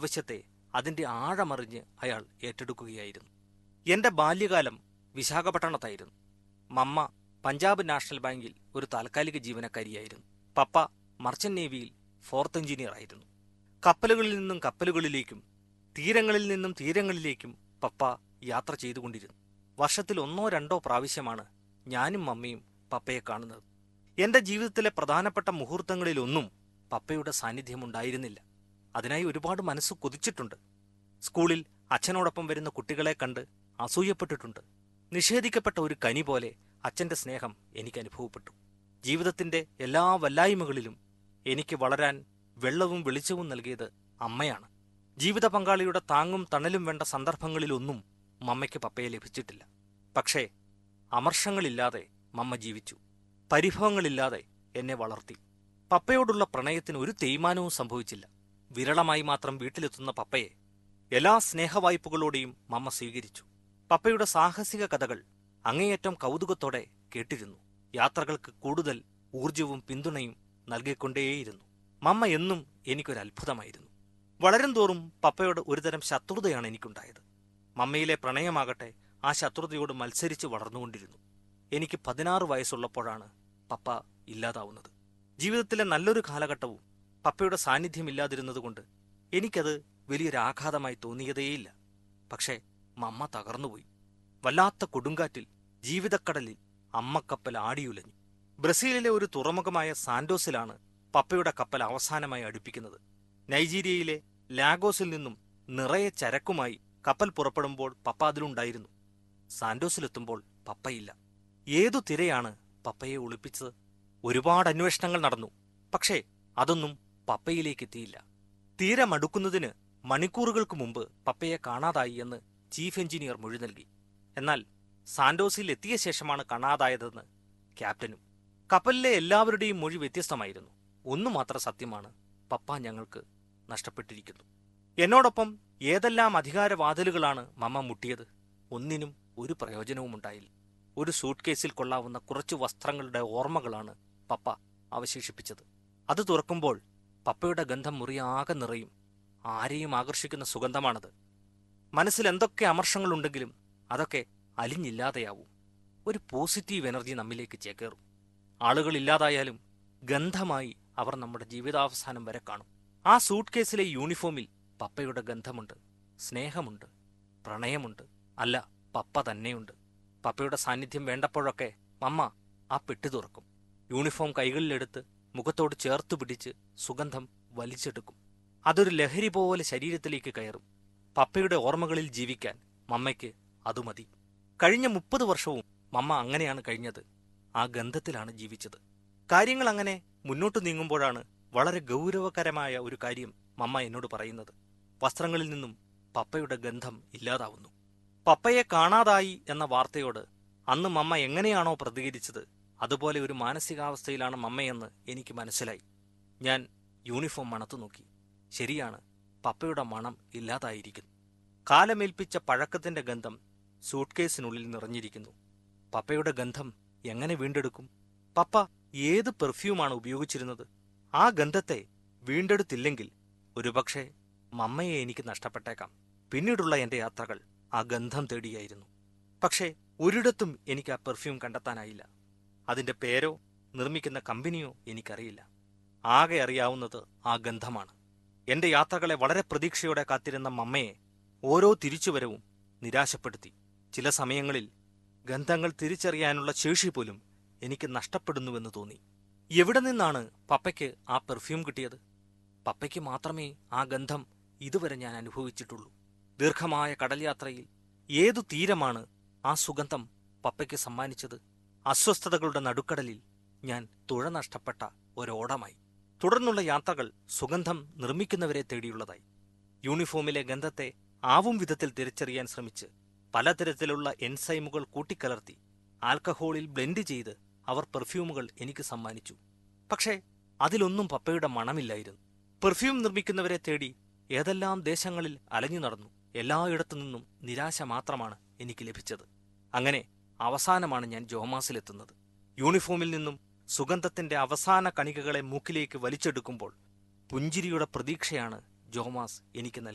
വാഗ്വശ്യത്തെ അതിന്റെ ആഴമറിഞ്ഞ് അയാൾ ഏറ്റെടുക്കുകയായിരുന്നു എന്റെ ബാല്യകാലം വിശാഖപട്ടണത്തായിരുന്നു മമ്മ പഞ്ചാബ് നാഷണൽ ബാങ്കിൽ ഒരു താൽക്കാലിക ജീവനക്കാരിയായിരുന്നു പപ്പ മർച്ചന്റ് നേവിയിൽ ഫോർത്ത് എഞ്ചിനീയർ ആയിരുന്നു കപ്പലുകളിൽ നിന്നും കപ്പലുകളിലേക്കും തീരങ്ങളിൽ നിന്നും തീരങ്ങളിലേക്കും പപ്പ യാത്ര ചെയ്തുകൊണ്ടിരുന്നു വർഷത്തിൽ ഒന്നോ രണ്ടോ പ്രാവശ്യമാണ് ഞാനും മമ്മയും പപ്പയെ കാണുന്നത് എന്റെ ജീവിതത്തിലെ പ്രധാനപ്പെട്ട മുഹൂർത്തങ്ങളിലൊന്നും പപ്പയുടെ സാന്നിധ്യമുണ്ടായിരുന്നില്ല അതിനായി ഒരുപാട് മനസ്സ് കൊതിച്ചിട്ടുണ്ട് സ്കൂളിൽ അച്ഛനോടൊപ്പം വരുന്ന കുട്ടികളെ കണ്ട് അസൂയപ്പെട്ടിട്ടുണ്ട് നിഷേധിക്കപ്പെട്ട ഒരു കനി പോലെ അച്ഛന്റെ സ്നേഹം എനിക്ക് അനുഭവപ്പെട്ടു ജീവിതത്തിന്റെ എല്ലാ വല്ലായ്മകളിലും എനിക്ക് വളരാൻ വെള്ളവും വെളിച്ചവും നൽകിയത് അമ്മയാണ് ജീവിത പങ്കാളിയുടെ താങ്ങും തണലും വേണ്ട സന്ദർഭങ്ങളിലൊന്നും മമ്മയ്ക്ക് പപ്പയെ ലഭിച്ചിട്ടില്ല പക്ഷേ അമർഷങ്ങളില്ലാതെ മമ്മ ജീവിച്ചു പരിഭവങ്ങളില്ലാതെ എന്നെ വളർത്തി പപ്പയോടുള്ള പ്രണയത്തിന് ഒരു തേയ്മാനവും സംഭവിച്ചില്ല വിരളമായി മാത്രം വീട്ടിലെത്തുന്ന പപ്പയെ എല്ലാ സ്നേഹവായ്പകളോടെയും മമ്മ സ്വീകരിച്ചു പപ്പയുടെ സാഹസിക കഥകൾ അങ്ങേയറ്റം കൗതുകത്തോടെ കേട്ടിരുന്നു യാത്രകൾക്ക് കൂടുതൽ ഊർജവും പിന്തുണയും നൽകിക്കൊണ്ടേയിരുന്നു മമ്മ എന്നും എനിക്കൊരു അത്ഭുതമായിരുന്നു വളരും തോറും പപ്പയോട് ഒരുതരം ശത്രുതയാണ് എനിക്കുണ്ടായത് മമ്മയിലെ പ്രണയമാകട്ടെ ആ ശത്രുതയോട് മത്സരിച്ച് വളർന്നുകൊണ്ടിരുന്നു എനിക്ക് പതിനാറ് വയസ്സുള്ളപ്പോഴാണ് പപ്പ ഇല്ലാതാവുന്നത് ജീവിതത്തിലെ നല്ലൊരു കാലഘട്ടവും പപ്പയുടെ സാന്നിധ്യമില്ലാതിരുന്നതുകൊണ്ട് എനിക്കത് വലിയൊരു ആഘാതമായി തോന്നിയതേയില്ല പക്ഷേ മമ്മ തകർന്നുപോയി വല്ലാത്ത കൊടുങ്കാറ്റിൽ ജീവിതക്കടലിൽ അമ്മക്കപ്പൽ ആടിയുലഞ്ഞു ബ്രസീലിലെ ഒരു തുറമുഖമായ സാന്റോസിലാണ് പപ്പയുടെ കപ്പൽ അവസാനമായി അടുപ്പിക്കുന്നത് നൈജീരിയയിലെ ലാഗോസിൽ നിന്നും നിറയെ ചരക്കുമായി കപ്പൽ പുറപ്പെടുമ്പോൾ പപ്പ അതിലുണ്ടായിരുന്നു സാന്റോസിലെത്തുമ്പോൾ പപ്പയില്ല ഏതു തിരയാണ് പപ്പയെ ഒളിപ്പിച്ചത് ഒരുപാട് അന്വേഷണങ്ങൾ നടന്നു പക്ഷേ അതൊന്നും പപ്പയിലേക്ക് എത്തിയില്ല തീരമടുക്കുന്നതിന് മണിക്കൂറുകൾക്ക് മുമ്പ് പപ്പയെ കാണാതായി എന്ന് ചീഫ് എഞ്ചിനീയർ മൊഴി നൽകി എന്നാൽ സാന്റോസിൽ എത്തിയ ശേഷമാണ് കാണാതായതെന്ന് ക്യാപ്റ്റനും കപ്പലിലെ എല്ലാവരുടെയും മൊഴി വ്യത്യസ്തമായിരുന്നു ഒന്നു മാത്രം സത്യമാണ് പപ്പ ഞങ്ങൾക്ക് നഷ്ടപ്പെട്ടിരിക്കുന്നു എന്നോടൊപ്പം ഏതെല്ലാം അധികാരവാതിലുകളാണ് മമ്മ മുട്ടിയത് ഒന്നിനും ഒരു പ്രയോജനവും ഉണ്ടായില്ല ഒരു സൂട്ട് കേസിൽ കൊള്ളാവുന്ന കുറച്ചു വസ്ത്രങ്ങളുടെ ഓർമ്മകളാണ് പപ്പ അവശേഷിപ്പിച്ചത് അത് തുറക്കുമ്പോൾ പപ്പയുടെ ഗന്ധം മുറിയാകെ നിറയും ആരെയും ആകർഷിക്കുന്ന സുഗന്ധമാണത് മനസ്സിൽ എന്തൊക്കെ അമർഷങ്ങളുണ്ടെങ്കിലും അതൊക്കെ അലിഞ്ഞില്ലാതെയാവും ഒരു പോസിറ്റീവ് എനർജി നമ്മിലേക്ക് ചേക്കേറും ആളുകൾ ഇല്ലാതായാലും ഗന്ധമായി അവർ നമ്മുടെ ജീവിതാവസാനം വരെ കാണും ആ സൂട്ട് കേസിലെ യൂണിഫോമിൽ പപ്പയുടെ ഗന്ധമുണ്ട് സ്നേഹമുണ്ട് പ്രണയമുണ്ട് അല്ല പപ്പ തന്നെയുണ്ട് പപ്പയുടെ സാന്നിധ്യം വേണ്ടപ്പോഴൊക്കെ മമ്മ ആ പെട്ടി തുറക്കും യൂണിഫോം കൈകളിലെടുത്ത് മുഖത്തോട് ചേർത്ത് പിടിച്ച് സുഗന്ധം വലിച്ചെടുക്കും അതൊരു ലഹരി പോലെ ശരീരത്തിലേക്ക് കയറും പപ്പയുടെ ഓർമ്മകളിൽ ജീവിക്കാൻ മമ്മയ്ക്ക് അതു മതി കഴിഞ്ഞ മുപ്പത് വർഷവും മമ്മ അങ്ങനെയാണ് കഴിഞ്ഞത് ആ ഗന്ധത്തിലാണ് ജീവിച്ചത് കാര്യങ്ങൾ അങ്ങനെ മുന്നോട്ടു നീങ്ങുമ്പോഴാണ് വളരെ ഗൗരവകരമായ ഒരു കാര്യം മമ്മ എന്നോട് പറയുന്നത് വസ്ത്രങ്ങളിൽ നിന്നും പപ്പയുടെ ഗന്ധം ഇല്ലാതാവുന്നു പപ്പയെ കാണാതായി എന്ന വാർത്തയോട് അന്ന് മമ്മ എങ്ങനെയാണോ പ്രതികരിച്ചത് അതുപോലെ ഒരു മാനസികാവസ്ഥയിലാണ് മമ്മയെന്ന് എനിക്ക് മനസ്സിലായി ഞാൻ യൂണിഫോം മണത്തു നോക്കി ശരിയാണ് പപ്പയുടെ മണം ഇല്ലാതായിരിക്കുന്നു കാലമേൽപ്പിച്ച പഴക്കത്തിന്റെ ഗന്ധം സൂട്ട്കേസിനുള്ളിൽ നിറഞ്ഞിരിക്കുന്നു പപ്പയുടെ ഗന്ധം എങ്ങനെ വീണ്ടെടുക്കും പപ്പ ഏത് പെർഫ്യൂമാണ് ഉപയോഗിച്ചിരുന്നത് ആ ഗന്ധത്തെ വീണ്ടെടുത്തില്ലെങ്കിൽ ഒരുപക്ഷെ മമ്മയെ എനിക്ക് നഷ്ടപ്പെട്ടേക്കാം പിന്നീടുള്ള എന്റെ യാത്രകൾ ആ ഗന്ധം തേടിയായിരുന്നു പക്ഷേ ഒരിടത്തും എനിക്ക് ആ പെർഫ്യൂം കണ്ടെത്താനായില്ല അതിന്റെ പേരോ നിർമ്മിക്കുന്ന കമ്പനിയോ എനിക്കറിയില്ല ആകെ അറിയാവുന്നത് ആ ഗന്ധമാണ് എന്റെ യാത്രകളെ വളരെ പ്രതീക്ഷയോടെ കാത്തിരുന്ന മമ്മയെ ഓരോ തിരിച്ചുവരവും നിരാശപ്പെടുത്തി ചില സമയങ്ങളിൽ ഗന്ധങ്ങൾ തിരിച്ചറിയാനുള്ള ശേഷി പോലും എനിക്ക് നഷ്ടപ്പെടുന്നുവെന്ന് തോന്നി എവിടെ നിന്നാണ് പപ്പയ്ക്ക് ആ പെർഫ്യൂം കിട്ടിയത് പപ്പയ്ക്ക് മാത്രമേ ആ ഗന്ധം ഇതുവരെ ഞാൻ അനുഭവിച്ചിട്ടുള്ളൂ ദീർഘമായ കടൽ യാത്രയിൽ ഏതു തീരമാണ് ആ സുഗന്ധം പപ്പയ്ക്ക് സമ്മാനിച്ചത് അസ്വസ്ഥതകളുടെ നടുക്കടലിൽ ഞാൻ തുഴ നഷ്ടപ്പെട്ട ഒരോടമായി തുടർന്നുള്ള യാത്രകൾ സുഗന്ധം നിർമ്മിക്കുന്നവരെ തേടിയുള്ളതായി യൂണിഫോമിലെ ഗന്ധത്തെ ആവും വിധത്തിൽ തിരിച്ചറിയാൻ ശ്രമിച്ച് പലതരത്തിലുള്ള എൻസൈമുകൾ കൂട്ടിക്കലർത്തി ആൽക്കഹോളിൽ ബ്ലെൻഡ് ചെയ്ത് അവർ പെർഫ്യൂമുകൾ എനിക്ക് സമ്മാനിച്ചു പക്ഷേ അതിലൊന്നും പപ്പയുടെ മണമില്ലായിരുന്നു പെർഫ്യൂം നിർമ്മിക്കുന്നവരെ തേടി ഏതെല്ലാം ദേശങ്ങളിൽ അലഞ്ഞു നടന്നു എല്ലായിടത്തു നിന്നും നിരാശ മാത്രമാണ് എനിക്ക് ലഭിച്ചത് അങ്ങനെ അവസാനമാണ് ഞാൻ ജോമാസിലെത്തുന്നത് യൂണിഫോമിൽ നിന്നും സുഗന്ധത്തിന്റെ അവസാന കണികകളെ മൂക്കിലേക്ക് വലിച്ചെടുക്കുമ്പോൾ പുഞ്ചിരിയുടെ പ്രതീക്ഷയാണ് ജോമാസ് എനിക്ക് നൽകി